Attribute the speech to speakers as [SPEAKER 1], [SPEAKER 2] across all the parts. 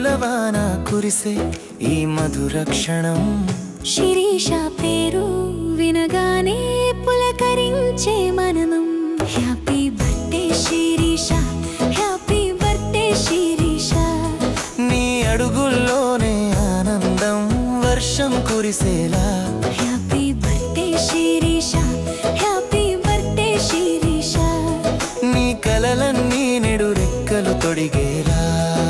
[SPEAKER 1] పూలవాన కురిసే ఈ మధుర క్షణం
[SPEAKER 2] శిరీష పేరు వినగానే పులకరించే మననం happy birthday Sirisha happy birthday Sirisha
[SPEAKER 1] నీ అడుగుల్లోనే ఆనందం వర్షం కురిసేలా
[SPEAKER 2] happy birthday Sirisha happy birthday Sirisha
[SPEAKER 1] నీ కలలన్నీ నెడు రెక్కలు తొడిగేలా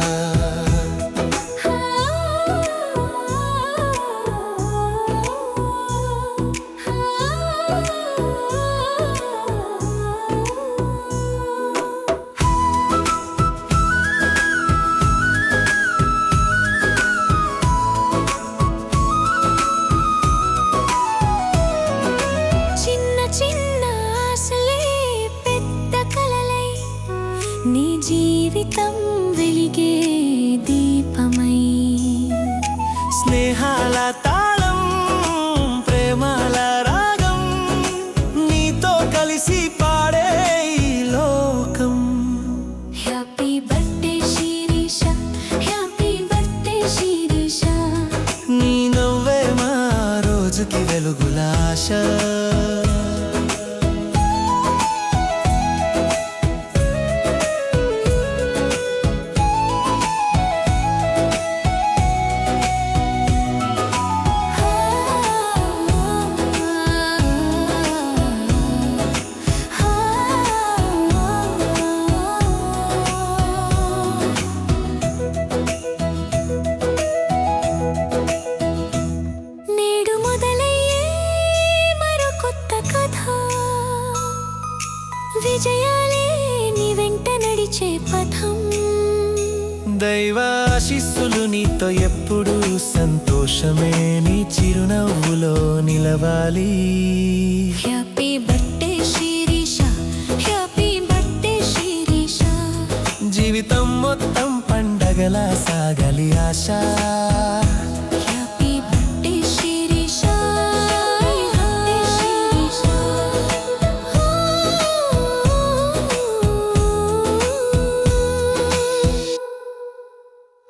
[SPEAKER 2] చిన్న చిన్న ఆశలే పెద్ద కలలై నీ జీవితం వెలిగే దీపమై
[SPEAKER 1] స్నేహాల తాళం ప్రేమాల రాగం నీతో కలిసి పాడే ఈ లోకం
[SPEAKER 2] happy birthday Sirisha happy birthday Sirisha
[SPEAKER 1] నీ నవ్వే మా రోజుకి వెలుగుల ఆశ
[SPEAKER 2] నేడు మొదలయ్యే మరో కొత్త కథ విజయాలే నీ వెంట నడిచే పథం
[SPEAKER 1] దైవ ఆశీస్సులు నీతో ఎప్పుడు సంతోషమే నీ చిరునవ్వులో నిలవాలి
[SPEAKER 2] happy birthday Sirisha happy birthday Sirisha
[SPEAKER 1] జీవితం మొత్తం పండగలా సాగలి ఆశ